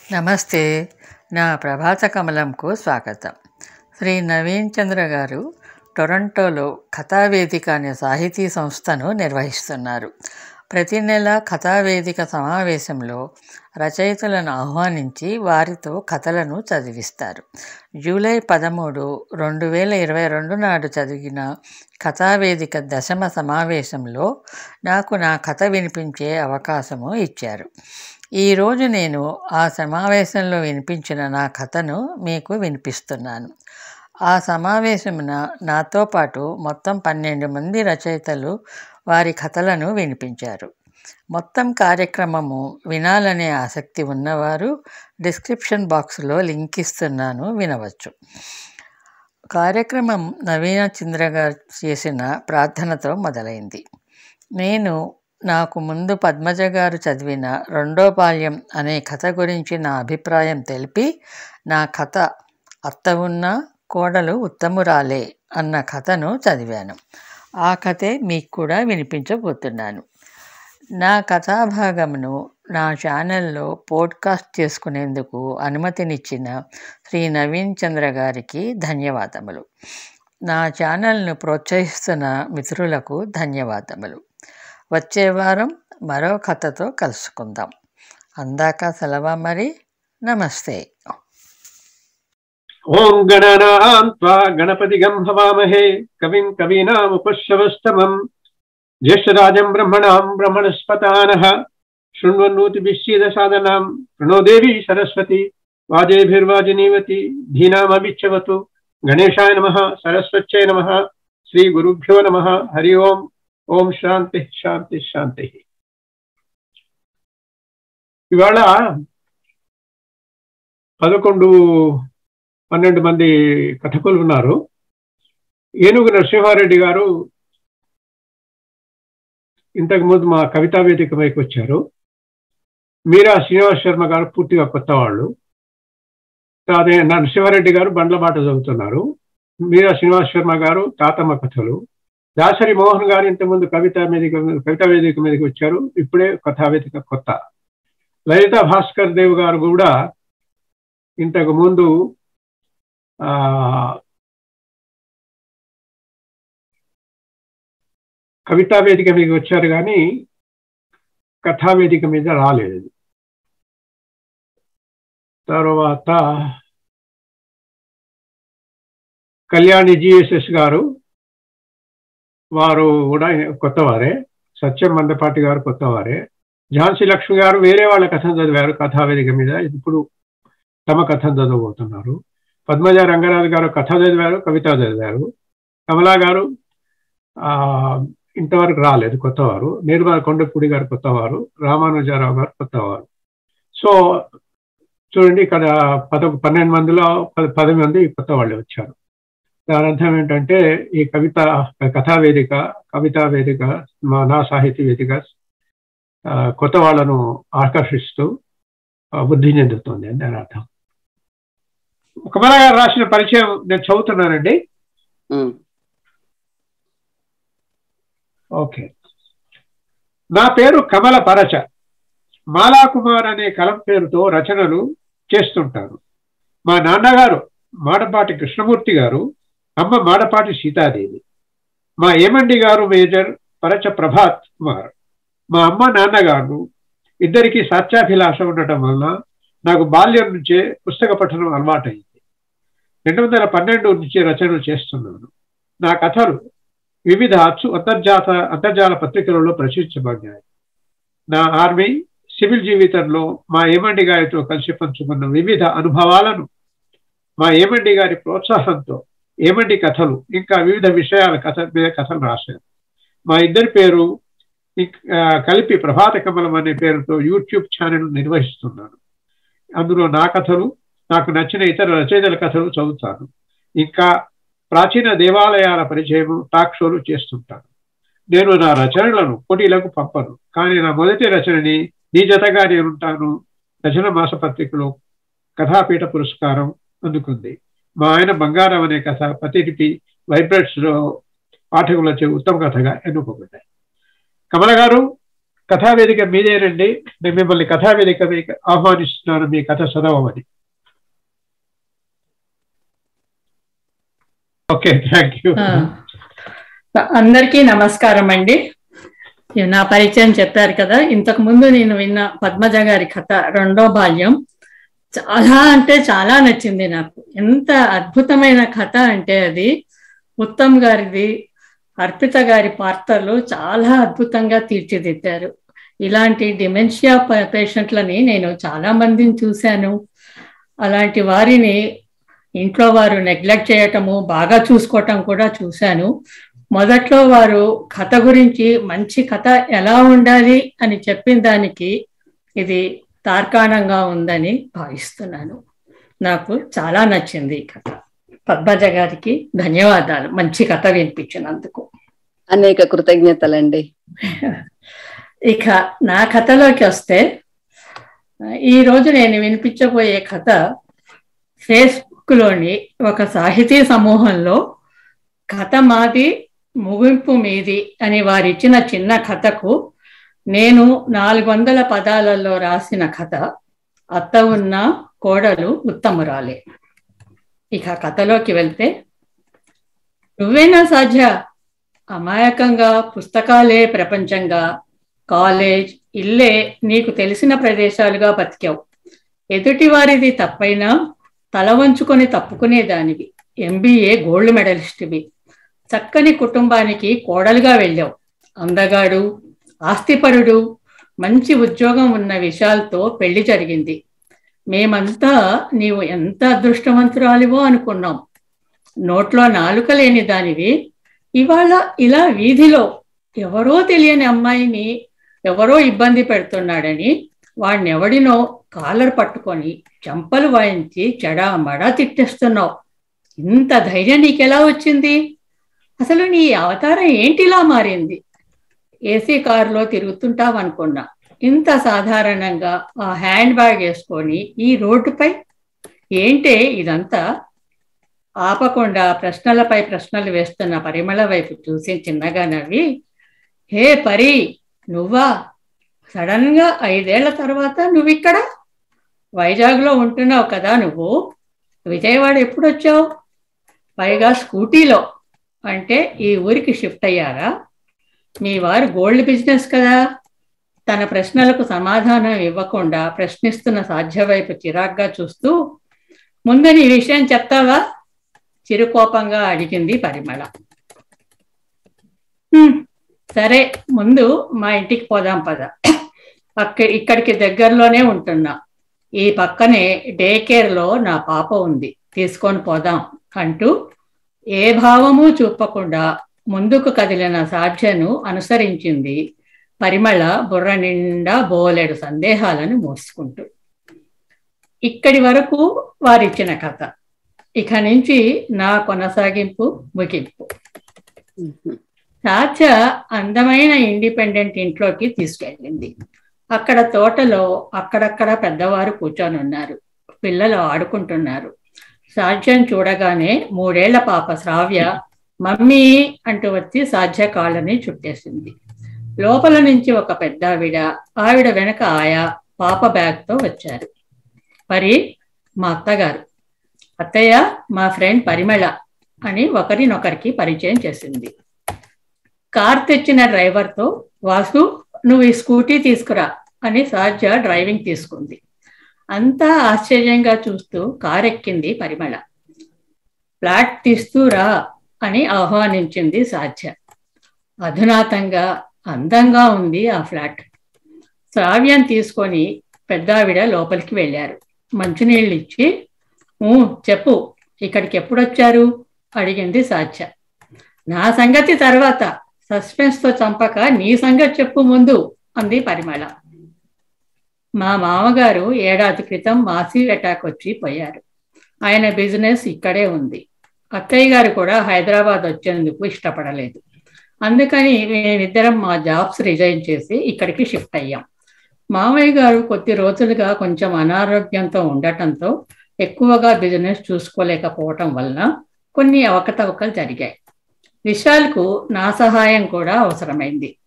నమస్తే నా ప్రభాత కమలంకు స్వాగతం శ్రీ నవీన్ చంద్ర గారు టొరంటోలో కథావేదిక అనే సాహితీ సంస్థను నిర్వహిస్తున్నారు ప్రతి నెల కథావేదిక సమావేశంలో రచయితలను ఆహ్వానించి వారితో కథలను చదివిస్తారు జూలై పదమూడు రెండు వేల ఇరవై రెండు నాడు చదివిన కథావేదిక దశమ సమావేశంలో నాకు నా కథ వినిపించే అవకాశము ఇచ్చారు ఈరోజు నేను ఆ సమావేశంలో వినిపించిన నా కథను మీకు వినిపిస్తున్నాను ఆ సమావేశమున నాతో పాటు మొత్తం పన్నెండు మంది రచయితలు వారి కథలను వినిపించారు మొత్తం కార్యక్రమము వినాలనే ఆసక్తి ఉన్నవారు డిస్క్రిప్షన్ బాక్స్లో లింక్ ఇస్తున్నాను వినవచ్చు కార్యక్రమం నవీన చంద్ర గారు చేసిన ప్రార్థనతో మొదలైంది నేను నాకు ముందు పద్మజ గారు చదివిన రెండో బాల్యం అనే కథ గురించి నా అభిప్రాయం తెలిపి నా కథ అత్త ఉన్న కోడలు ఉత్తమురాలే అన్న కథను చదివాను ఆ కథే మీకు కూడా వినిపించబోతున్నాను నా కథాభాగమును నా ఛానల్లో పోడ్కాస్ట్ చేసుకునేందుకు అనుమతినిచ్చిన శ్రీ నవీన్ చంద్ర గారికి ధన్యవాదములు నా ఛానల్ను ప్రోత్సహిస్తున్న మిత్రులకు ధన్యవాదములు వచ్చే వారం మరో కథతో కలుసుకుందాం అందాక సెలవా మరి నమస్తే ఓం గణనాం త్వా గణపతిగం హవామహే కవిం కవీనాముపశ్రవస్తమం జ్యేష్ఠరాజం బ్రహ్మణాం బ్రహ్మణస్పతానః శృణ్వన్నూతిభిశ్చీద సాధనాం ప్రణో దేవి సరస్వతి వాజేభిర్వాజనీవతి ధీనామభిచ్చవతు గణేశాయ నమ సరస్వత్యై నమ శ్రీ గురుభ్యో నమ హరి ఓం ఓం శాంతి శాంతి శాంతి ఇవాళ పదకొండు పన్నెండు మంది కథకులు ఉన్నారు ఏనుగు నరసింహారెడ్డి గారు ఇంతకు ముందు మా కవితా వేదిక పైకి వచ్చారు మీరా శ్రీనివాస్ శర్మ గారు పూర్తిగా కొత్త వాళ్ళు అదే నరసింహారెడ్డి గారు బండ్లబాట చదువుతున్నారు మీరా శ్రీనివాస్ శర్మ గారు తాతమ్మ కథలు దాసరి మోహన్ గారు ఇంతకుముందు కవితా వేదిక కవితా వేదిక మీదకి వచ్చారు ఇప్పుడే కథా వేదిక కొత్త లలిత భాస్కర్ దేవ్ గారు కూడా ఇంతకు ముందు ఆ కవితా వేదిక మీద వచ్చారు కానీ కథా వేదిక మీద రాలేదు తర్వాత కళ్యాణి జిఎస్ఎస్ గారు వారు కూడా కొత్తవారే సత్యం మందపాటి గారు కొత్తవారే ఝాన్సీ లక్ష్మి గారు వేరే వాళ్ళ కథను చదివారు కథా వేదిక మీద ఇప్పుడు తమ కథను చదవబోతున్నారు పద్మజ రంగరాజు గారు కథ చదివారు కవిత చదివారు కమలా గారు ఇంతవరకు రాలేదు కొత్తవారు నిర్మల కొండపూడి గారు కొత్తవారు రామానుజారావు గారు కొత్తవారు సో చూడండి ఇక్కడ పద పన్నెండు మందిలో పది పది మంది కొత్త వాళ్ళు వచ్చారు దాని అర్థం ఏంటంటే ఈ కవిత కథా వేదిక కవితా వేదిక మా నా సాహితీ వేదిక కొత్త వాళ్ళను ఆకర్షిస్తూ బుద్ధి చెందుతుంది అని దాని అర్థం కమల గారు రాసిన పరిచయం నేను చదువుతున్నానండి ఓకే నా పేరు కమల పరచ మాలాకుమార్ అనే కలం పేరుతో రచనలు చేస్తుంటాను మా నాన్నగారు మాడపాటి కృష్ణమూర్తి గారు అమ్మ మాడపాటి సీతాదేవి మా ఏమండి గారు మేజర్ పరచ ప్రభాత్ కుమార్ మా అమ్మ నాన్నగారు ఇద్దరికి సత్యాభిలాష ఉండటం వలన నాకు బాల్యం నుంచే పుస్తక పఠనం అలవాటైంది రెండు వందల పన్నెండు నుంచి రచనలు చేస్తున్నాను నా కథలు వివిధ అచ్చు అంతర్జాత అంతర్జాల పత్రికలలో ప్రచురించబడ్డాయి నా ఆర్మీ సివిల్ జీవితంలో మా ఏమండి గారితో కలిసి పంచుకున్న వివిధ అనుభవాలను మా ఏమండి గారి ప్రోత్సాహంతో ఏమండి కథలు ఇంకా వివిధ విషయాల కథ మీద కథలు రాశాను మా ఇద్దరి పేరు కలిపి ప్రభాత కమలం అనే పేరుతో యూట్యూబ్ ఛానల్ నిర్వహిస్తున్నాను అందులో నా కథలు నాకు నచ్చిన ఇతర రచయితల కథలు చదువుతాను ఇంకా ప్రాచీన దేవాలయాల పరిచయం టాక్ షోలు చేస్తుంటాను నేను నా రచనలను పోటీలకు పంపను కానీ నా మొదటి రచనని నీ జతగా నేనుంటాను రచన మాసపత్రికలో కథాపీఠ పురస్కారం అందుకుంది మా ఆయన బంగారం అనే కథ ప్రతిలిపి వైబ్రెట్స్ లో పాఠకులచే ఉత్తమ కథగా ఎన్నుకోబడ్డాయి కమల గారు కథావేదిక మీదేనండి నేను మిమ్మల్ని కథావేదిక మీకు ఆహ్వానిస్తున్నాను మీ కథ చదవమని ఓకే థ్యాంక్ యూ ఆ, అందరికీ నమస్కారం అండి నా పరిచయం చెప్పారు కదా ఇంతకు ముందు నేను విన్న పద్మజ గారి కథ రెండో బాల్యం చాలా అంటే చాలా నచ్చింది నాకు ఎంత అద్భుతమైన కథ అంటే అది ఉత్తమ్ గారిది అర్పిత గారి పాత్రలు చాలా అద్భుతంగా తీర్చిదిద్దారు ఇలాంటి డిమెన్షియా పేషెంట్లని నేను చాలా మందిని చూశాను అలాంటి వారిని ఇంట్లో వారు నెగ్లెక్ట్ చేయటము బాగా చూసుకోవటం కూడా చూశాను మొదట్లో వారు కథ గురించి మంచి కథ ఎలా ఉండాలి అని చెప్పిన దానికి ఇది తార్కాణంగా ఉందని భావిస్తున్నాను నాకు చాలా నచ్చింది ఈ కథ పద్మజ గారికి ధన్యవాదాలు మంచి కథ వినిపించినందుకు అనేక కృతజ్ఞతలండి ఇక నా కథలోకి వస్తే ఈ రోజు నేను వినిపించబోయే కథ ఫేస్బుక్ లోని ఒక సాహితీ సమూహంలో కథ మాది ముగింపు మీది అని వారిచ్చిన చిన్న కథకు నేను నాలుగు వందల పదాలలో రాసిన కథ అత్త ఉన్న కోడలు ఉత్తమురాలే ఇక కథలోకి వెళ్తే నువ్వేనా సాధ్య అమాయకంగా పుస్తకాలే ప్రపంచంగా కాలేజ్ ఇల్లే నీకు తెలిసిన ప్రదేశాలుగా బతికావు ఎదుటి వారిది తప్పైనా తల వంచుకొని తప్పుకునేదానివి ఎంబీఏ గోల్డ్ మెడలిస్ట్వి చక్కని కుటుంబానికి కోడలుగా వెళ్ళావు అందగాడు ఆస్తిపరుడు మంచి ఉద్యోగం ఉన్న విషయాలతో పెళ్లి జరిగింది మేమంతా నీవు ఎంత అదృష్టవంతురాలివో అనుకున్నాం నోట్లో నాలుక లేని దానివి ఇవాళ ఇలా వీధిలో ఎవరో తెలియని అమ్మాయిని ఎవరో ఇబ్బంది పెడుతున్నాడని వాడిని ఎవడినో కాలర్ పట్టుకొని చంపలు వాయించి చెడా మడా తిట్టేస్తున్నావు ఇంత ధైర్యం నీకెలా వచ్చింది అసలు నీ అవతారం ఏంటిలా మారింది ఏసీ కారులో తిరుగుతుంటావనుకున్నా ఇంత సాధారణంగా ఆ హ్యాండ్ బ్యాగ్ వేసుకొని ఈ రోడ్డుపై ఏంటే ఇదంతా ఆపకుండా ప్రశ్నలపై ప్రశ్నలు వేస్తున్న పరిమళ వైపు చూసి చిన్నగా నవ్వి హే పరి నువ్వా సడన్ గా ఐదేళ్ల తర్వాత నువ్వు ఇక్కడ వైజాగ్లో ఉంటున్నావు కదా నువ్వు విజయవాడ ఎప్పుడు వచ్చావు పైగా స్కూటీలో అంటే ఈ ఊరికి షిఫ్ట్ అయ్యారా మీ వారు గోల్డ్ బిజినెస్ కదా తన ప్రశ్నలకు సమాధానం ఇవ్వకుండా ప్రశ్నిస్తున్న సాధ్య వైపు చిరాగ్గా చూస్తూ ముందు నీ విషయం చెప్తావా చిరుకోపంగా అడిగింది పరిమళ "హ్మ్, సరే ముందు మా ఇంటికి పోదాం పద అక్క ఇక్కడికి దగ్గరలోనే ఉంటున్నా ఈ పక్కనే డే కేర్లో నా పాప ఉంది తీసుకొని పోదాం అంటూ ఏ భావము చూపకుండా ముందుకు కదిలిన సాధ్యను అనుసరించింది పరిమళ బుర్ర నిండా బోలెడు సందేహాలను మోసుకుంటూ ఇక్కడి వరకు వారిచ్చిన కథ ఇక నుంచి నా కొనసాగింపు ముగింపు సాధ్య అందమైన ఇండిపెండెంట్ ఇంట్లోకి తీసుకెళ్ళింది అక్కడ తోటలో అక్కడక్కడ పెద్దవారు కూర్చొని ఉన్నారు పిల్లలు ఆడుకుంటున్నారు సాధ్యం చూడగానే మూడేళ్ల పాప శ్రావ్య మమ్మీ అంటూ వచ్చి సాధ్య కాళ్ళని చుట్టేసింది లోపల నుంచి ఒక పెద్ద ఆవిడ ఆవిడ వెనక ఆయా పాప బ్యాగ్తో వచ్చారు మరి మా అత్తగారు అత్తయ్య మా ఫ్రెండ్ పరిమళ అని ఒకరినొకరికి పరిచయం చేసింది కార్ తెచ్చిన డ్రైవర్తో వాసు నువ్వు ఈ స్కూటీ తీసుకురా అని సాధ్య డ్రైవింగ్ తీసుకుంది అంతా ఆశ్చర్యంగా చూస్తూ కార్ ఎక్కింది పరిమళ ఫ్లాట్ తీస్తూ రా అని ఆహ్వానించింది సాధ్య అధునాతంగా అందంగా ఉంది ఆ ఫ్లాట్ శ్రావ్యం తీసుకొని పెద్దావిడ లోపలికి వెళ్ళారు మంచినీళ్ళు ఇచ్చి "ఊ, చెప్పు ఇక్కడికి ఎప్పుడొచ్చారు అడిగింది సాధ్య నా సంగతి తర్వాత సస్పెన్స్తో చంపక నీ సంగతి చెప్పు ముందు అంది పరిమళ మా మామగారు ఏడాది క్రితం మాసివ్ అటాక్ వచ్చి పోయారు ఆయన బిజినెస్ ఇక్కడే ఉంది అత్తయ్య గారు కూడా హైదరాబాద్ వచ్చేందుకు ఇష్టపడలేదు అందుకని మేమిద్దరం మా జాబ్స్ రిజైన్ చేసి ఇక్కడికి షిఫ్ట్ అయ్యాం మామయ్య గారు కొద్ది రోజులుగా కొంచెం అనారోగ్యంతో ఉండటంతో ఎక్కువగా బిజినెస్ చూసుకోలేకపోవటం వలన కొన్ని అవకతవకలు జరిగాయి విశాల్కు నా సహాయం కూడా అవసరమైంది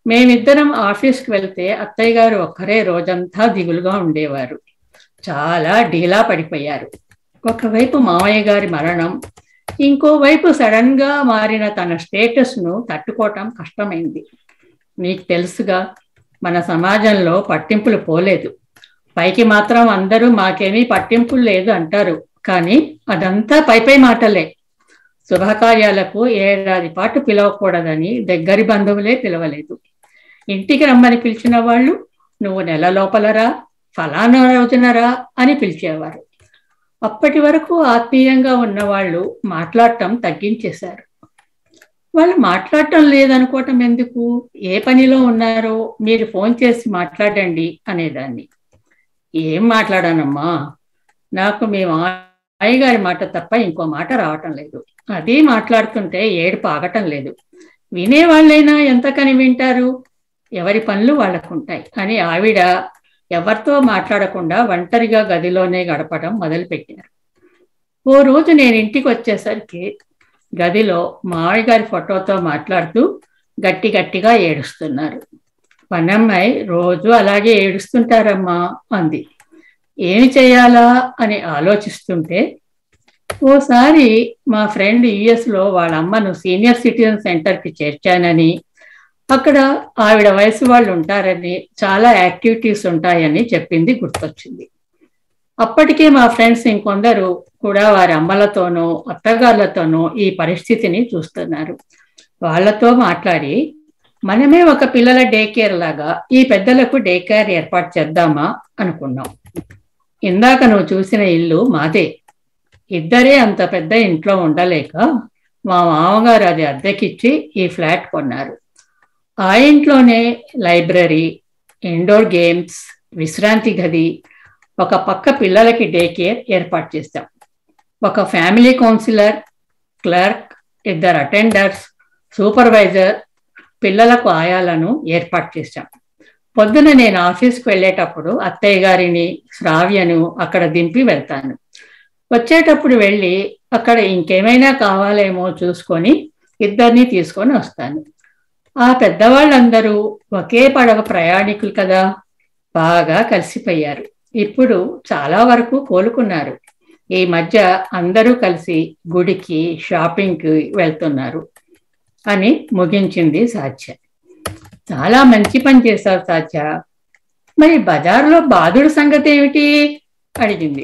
మేమిద్దరం ఆఫీస్కి వెళ్తే అత్తయ్య గారు ఒక్కరే రోజంతా దిగులుగా ఉండేవారు చాలా డీలా పడిపోయారు ఒకవైపు మామయ్య గారి మరణం ఇంకోవైపు సడన్ గా మారిన తన స్టేటస్ ను తట్టుకోవటం కష్టమైంది నీకు తెలుసుగా మన సమాజంలో పట్టింపులు పోలేదు పైకి మాత్రం అందరూ మాకేమీ పట్టింపులు లేదు అంటారు కానీ అదంతా పైపై మాటలే శుభకార్యాలకు ఏడాది పాటు పిలవకూడదని దగ్గరి బంధువులే పిలవలేదు ఇంటికి రమ్మని పిలిచిన వాళ్ళు నువ్వు నెల లోపలరా ఫలానా రోజునరా అని పిలిచేవారు అప్పటి వరకు ఆత్మీయంగా ఉన్నవాళ్ళు మాట్లాడటం తగ్గించేశారు వాళ్ళు మాట్లాడటం లేదనుకోవటం ఎందుకు ఏ పనిలో ఉన్నారో మీరు ఫోన్ చేసి మాట్లాడండి అనేదాన్ని ఏం మాట్లాడానమ్మా నాకు మీ మాయగారి మాట తప్ప ఇంకో మాట రావటం లేదు అది మాట్లాడుతుంటే ఏడుపు ఆగటం లేదు వినేవాళ్ళైనా ఎంతకని వింటారు ఎవరి పనులు వాళ్ళకుంటాయి అని ఆవిడ ఎవరితో మాట్లాడకుండా ఒంటరిగా గదిలోనే గడపడం మొదలుపెట్టారు ఓ రోజు నేను ఇంటికి వచ్చేసరికి గదిలో మామయ్య గారి ఫోటోతో మాట్లాడుతూ గట్టి గట్టిగా ఏడుస్తున్నారు పనమ్మాయి రోజు అలాగే ఏడుస్తుంటారమ్మా అంది ఏమి చేయాలా అని ఆలోచిస్తుంటే ఓసారి మా ఫ్రెండ్ యుఎస్లో వాళ్ళ అమ్మను సీనియర్ సిటిజన్ సెంటర్కి చేర్చానని అక్కడ ఆవిడ వయసు వాళ్ళు ఉంటారని చాలా యాక్టివిటీస్ ఉంటాయని చెప్పింది గుర్తొచ్చింది అప్పటికే మా ఫ్రెండ్స్ ఇంకొందరు కూడా వారి అమ్మలతోనూ అత్తగారులతోనూ ఈ పరిస్థితిని చూస్తున్నారు వాళ్ళతో మాట్లాడి మనమే ఒక పిల్లల డే కేర్ లాగా ఈ పెద్దలకు డే కేర్ ఏర్పాటు చేద్దామా అనుకున్నాం ఇందాక నువ్వు చూసిన ఇల్లు మాదే ఇద్దరే అంత పెద్ద ఇంట్లో ఉండలేక మా మామగారు అది అద్దెకిచ్చి ఈ ఫ్లాట్ కొన్నారు ఆ ఇంట్లోనే లైబ్రరీ ఇండోర్ గేమ్స్ విశ్రాంతి గది ఒక పక్క పిల్లలకి డే కేర్ ఏర్పాటు చేస్తాం ఒక ఫ్యామిలీ కౌన్సిలర్ క్లర్క్ ఇద్దరు అటెండర్స్ సూపర్వైజర్ పిల్లలకు ఆయాలను ఏర్పాటు చేశాం పొద్దున నేను ఆఫీస్కి వెళ్ళేటప్పుడు అత్తయ్య గారిని శ్రావ్యను అక్కడ దింపి వెళ్తాను వచ్చేటప్పుడు వెళ్ళి అక్కడ ఇంకేమైనా కావాలేమో చూసుకొని ఇద్దరిని తీసుకొని వస్తాను ఆ పెద్దవాళ్ళందరూ ఒకే పడవ ప్రయాణికులు కదా బాగా కలిసిపోయారు ఇప్పుడు చాలా వరకు కోలుకున్నారు ఈ మధ్య అందరూ కలిసి గుడికి షాపింగ్కి వెళ్తున్నారు అని ముగించింది సాధ్య చాలా మంచి పని చేశావు సాధ్య మరి బజార్లో బాధుడు సంగతి ఏమిటి అడిగింది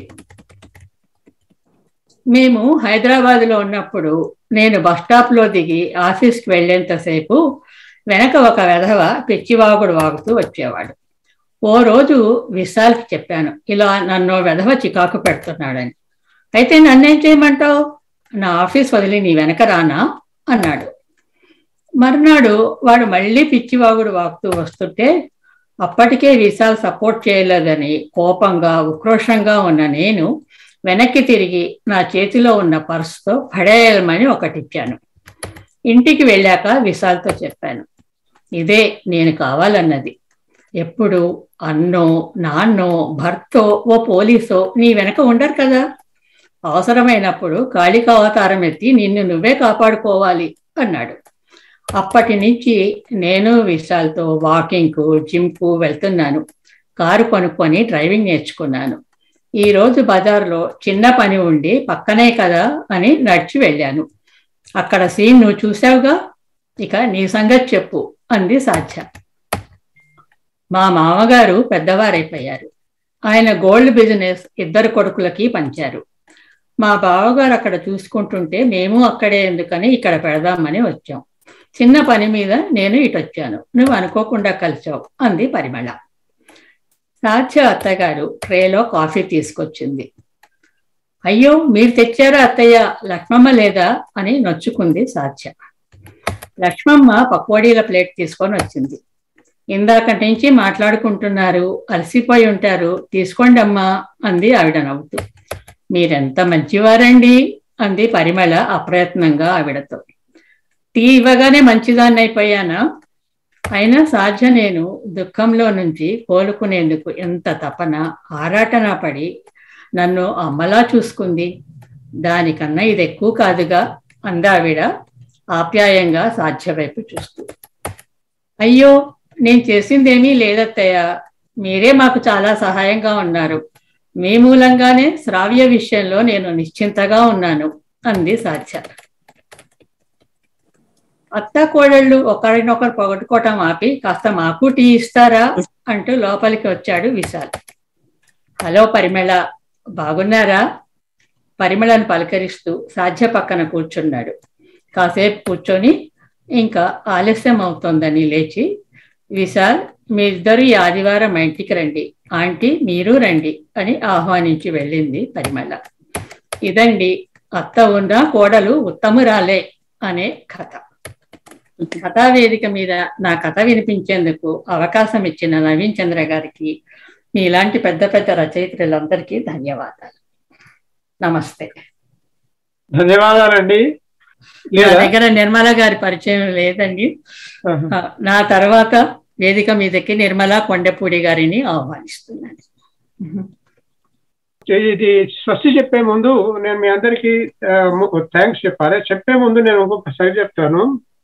మేము హైదరాబాద్లో ఉన్నప్పుడు నేను బస్ స్టాప్లో దిగి ఆఫీస్కి వెళ్ళేంతసేపు వెనక ఒక వెధవ పిచ్చివాగుడు వాగుతూ వచ్చేవాడు ఓ రోజు విశాల్కి చెప్పాను ఇలా నన్ను వెధవ చికాకు పెడుతున్నాడని అయితే నన్నేం చేయమంటావు నా ఆఫీస్ వదిలి నీ వెనక రానా అన్నాడు మర్నాడు వాడు మళ్ళీ పిచ్చివాగుడు వాగుతూ వస్తుంటే అప్పటికే విశాల్ సపోర్ట్ చేయలేదని కోపంగా ఉక్రోషంగా ఉన్న నేను వెనక్కి తిరిగి నా చేతిలో ఉన్న పర్సుతో పడేయమని ఒకటిచ్చాను ఇంటికి వెళ్ళాక విశాల్తో చెప్పాను ఇదే నేను కావాలన్నది ఎప్పుడు అన్నో నాన్నో భర్తో ఓ పోలీసో నీ వెనక ఉండరు కదా అవసరమైనప్పుడు కాళిక అవతారం ఎత్తి నిన్ను నువ్వే కాపాడుకోవాలి అన్నాడు అప్పటి నుంచి నేను విశాల్తో వాకింగ్కు జిమ్కు వెళ్తున్నాను కారు కొనుక్కొని డ్రైవింగ్ నేర్చుకున్నాను ఈ రోజు బజార్లో చిన్న పని ఉండి పక్కనే కదా అని నడిచి వెళ్ళాను అక్కడ సీన్ నువ్వు చూసావుగా ఇక నీ సంగతి చెప్పు అంది సాధ్య మా మామగారు పెద్దవారైపోయారు ఆయన గోల్డ్ బిజినెస్ ఇద్దరు కొడుకులకి పంచారు మా బావగారు అక్కడ చూసుకుంటుంటే మేము అక్కడే ఎందుకని ఇక్కడ పెడదామని వచ్చాం చిన్న పని మీద నేను ఇటు వచ్చాను నువ్వు అనుకోకుండా కలిసావు అంది పరిమళ సాధ్య అత్తగారు ట్రేలో కాఫీ తీసుకొచ్చింది అయ్యో మీరు తెచ్చారా అత్తయ్య లక్ష్మమ్మ లేదా అని నొచ్చుకుంది సాధ్య లక్ష్మమ్మ పకోడీల ప్లేట్ తీసుకొని వచ్చింది ఇందాక నుంచి మాట్లాడుకుంటున్నారు అలసిపోయి ఉంటారు తీసుకోండి అమ్మా అంది ఆవిడ నవ్వుతూ మీరెంత మంచివారండి అంది పరిమళ అప్రయత్నంగా ఆవిడతో టీ ఇవ్వగానే మంచిదాన్ని అయిపోయానా అయినా సాధ్య నేను దుఃఖంలో నుంచి కోలుకునేందుకు ఎంత తపన ఆరాటన పడి నన్ను అమ్మలా చూసుకుంది దానికన్నా ఇది ఎక్కువ కాదుగా అందావిడ ఆప్యాయంగా సాధ్య వైపు చూస్తూ అయ్యో నేను చేసిందేమీ లేదత్తయ్య మీరే మాకు చాలా సహాయంగా ఉన్నారు మీ మూలంగానే శ్రావ్య విషయంలో నేను నిశ్చింతగా ఉన్నాను అంది సాధ్య అత్త కోడళ్ళు ఒకరినొకరు పొగట్టుకోవటం ఆపి కాస్త మాకు టీ ఇస్తారా అంటూ లోపలికి వచ్చాడు విశాల్ హలో పరిమళ బాగున్నారా పరిమళను పలకరిస్తూ సాధ్య పక్కన కూర్చున్నాడు కాసేపు కూర్చొని ఇంకా ఆలస్యం అవుతోందని లేచి విశాల్ మీరిద్దరు ఈ ఆదివారం మా ఇంటికి రండి ఆంటీ మీరు రండి అని ఆహ్వానించి వెళ్ళింది పరిమళ ఇదండి అత్త ఉన్న కోడలు ఉత్తమురాలే అనే కథ కథావేదిక మీద నా కథ వినిపించేందుకు అవకాశం ఇచ్చిన నవీన్ చంద్ర గారికి మీలాంటి పెద్ద పెద్ద రచయిత్రులందరికీ ధన్యవాదాలు నమస్తే ధన్యవాదాలండి నా లేదా దగ్గర నిర్మల గారి పరిచయం లేదండి ఆహా. ఆ, నా తర్వాత వేదిక మీదకి నిర్మల కొండపూడి గారిని ఆహ్వానిస్తున్నాను ఇది స్వస్తి చెప్పే ముందు నేను మీ అందరికీ థ్యాంక్స్ చెప్పాలి చెప్పే ముందు నేను ఇంకొకసారి చెప్తాను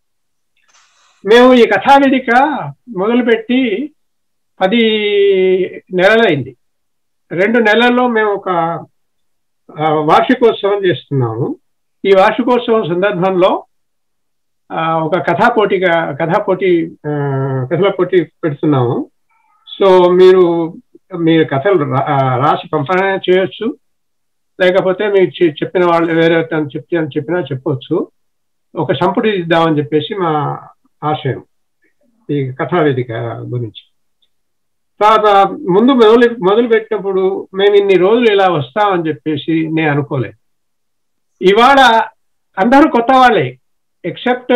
మేము ఈ కథావేదిక మొదలుపెట్టి పది నెలలైంది రెండు నెలల్లో మేము ఒక ఆ, వార్షికోత్సవం చేస్తున్నాము ఈ వార్షికోత్సవం సందర్భంలో ఆ, ఒక కథా పోటీగా కథా పోటీ ఆ, కథల పోటీ పెడుతున్నాము సో మీరు మీరు కథలు రా- ఆ, రాసి పంపన చేయొచ్చు లేకపోతే మీరు చె- చెప్పిన వాళ్ళు వేరే తను చెప్తే అని చెప్పినా చెప్పొచ్చు ఒక సంపుటి ఇద్దామని చెప్పేసి మా ఆశయం ఈ కథావేదిక గురించి తర్వాత ముందు మొదలు మొదలు పెట్టినప్పుడు మేము ఇన్ని రోజులు ఇలా వస్తామని చెప్పేసి నేను అనుకోలేదు ఇవాళ అందరూ కొత్త వాళ్ళే ఎక్సెప్ట్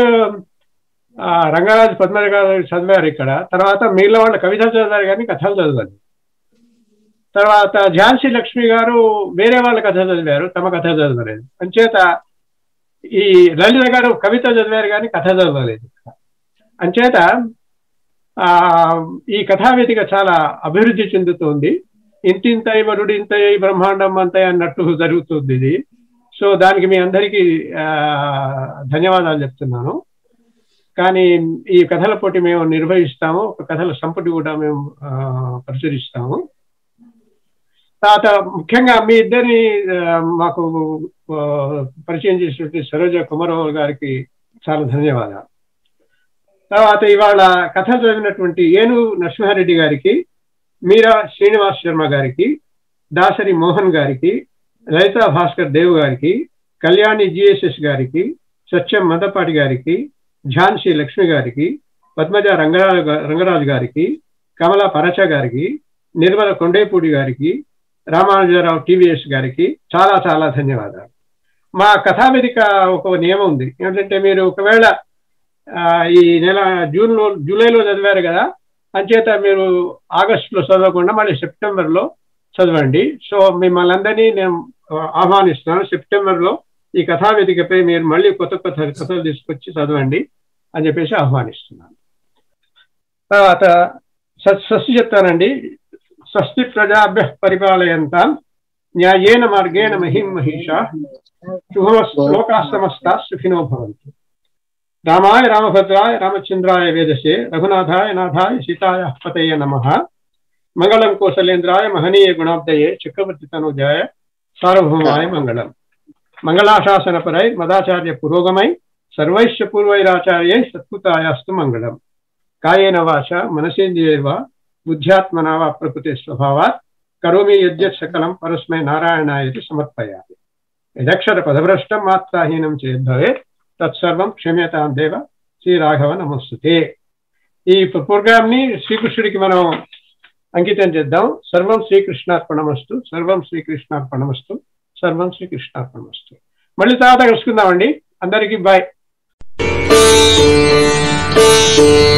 రంగరాజు పద్మజ గారు చదివారు ఇక్కడ తర్వాత మిగిలిన వాళ్ళు కవితలు చదివారు కానీ కథలు చదవాలి తర్వాత ఝాన్సీ లక్ష్మి గారు వేరే వాళ్ళ కథ చదివారు తమ కథ చదవలేదు అంచేత ఈ లలిత గారు కవిత చదివారు కానీ కథ చదవలేదు అంచేత ఆ ఈ కథావేదిక చాలా అభివృద్ధి చెందుతోంది ఇంతింతై వరుడింతై బ్రహ్మాండం అంతై అన్నట్టు జరుగుతుంది ఇది సో దానికి మీ అందరికీ ఆ, ధన్యవాదాలు చెప్తున్నాను కానీ ఈ కథల పోటీ మేము నిర్వహిస్తాము ఒక కథల సంపుటి కూడా మేము ఆ, ప్రచురిస్తాము తర్వాత ముఖ్యంగా మీ ఇద్దరిని ఆ, మాకు ఆ, పరిచయం చేసినటువంటి సరోజ కుమారరావు గారికి చాలా ధన్యవాదాలు తర్వాత ఇవాళ కథ చదివినటువంటి ఏను నరసింహారెడ్డి గారికి మీరా శ్రీనివాస్ శర్మ గారికి దాసరి మోహన్ గారికి లలితా భాస్కర్ దేవ్ గారికి కళ్యాణి జిఎస్ఎస్ గారికి సత్యం మదపాటి గారికి ఝాన్సీ లక్ష్మి గారికి పద్మజ రంగరాజు గా- రంగరాజు గారికి కమల పరచ గారికి నిర్మల కొండేపూడి గారికి రామానుజరావు టీవీఎస్ గారికి చాలా చాలా ధన్యవాదాలు మా కథావేదిక ఒక నియమం ఉంది ఏంటంటే మీరు ఒకవేళ ఆ, ఈ నెల జూన్లో జూలైలో చదివారు కదా అంచేత మీరు ఆగస్టులో చదవకుండా మళ్ళీ సెప్టెంబర్లో చదవండి సో మిమ్మల్ని అందరినీ నేను ఆ, ఆహ్వానిస్తున్నాను సెప్టెంబర్లో ఈ కథావేదికపై మీరు మళ్ళీ కొత్త కొత్త కథలు తీసుకొచ్చి చదవండి అని చెప్పేసి ఆహ్వానిస్తున్నాను తర్వాత స- స్వస్తి చెప్తానండి స్వస్తి ప్రజాభ్య పరిపాలయంత న్యాయేన మార్గేణ మహిం మహిష శుభలోకా సమస్త సుఖినో భవంతు రామాయ రామభద్రాయ రామచంద్రాయ వేదసే రఘునాథాయ నాథాయ సీతాయ పతయ నమ మంగళం కోసలేంద్రాయ మహనీయ గుణాబ్దయే చక్రవర్తి తనుజాయ సార్వభౌమాయ మంగళం మంగళాశాసనపరై మదాచార్య పురోగమై సర్వైశ్య పూర్వైరాచార్యై సత్కృతాయాస్తు మంగళం కాయేన వాచ మనసేంద్రియైవ బుద్ధ్యాత్మనా వా ప్రకృతి స్వభావాత్ కరోమి యద్యత్ సకలం పరస్మై నారాయణాయతి సమర్పయామి యదక్షర పదభ్రష్టం మాత్రాహీనం చేద్భవేత్ తత్సర్వం క్షమ్యతాం దేవ శ్రీ రాఘవ నమస్తుతే ఈ ప్రోగ్రామ్ ని శ్రీకృష్ణుడికి మనం అంకితం చేద్దాం సర్వం శ్రీకృష్ణార్పణమస్తు సర్వం శ్రీకృష్ణార్పణమస్తు సర్వం శ్రీకృష్ణార్పణమస్తు మళ్ళీ తర్వాత కలుసుకుందామండి అందరికీ బాయ్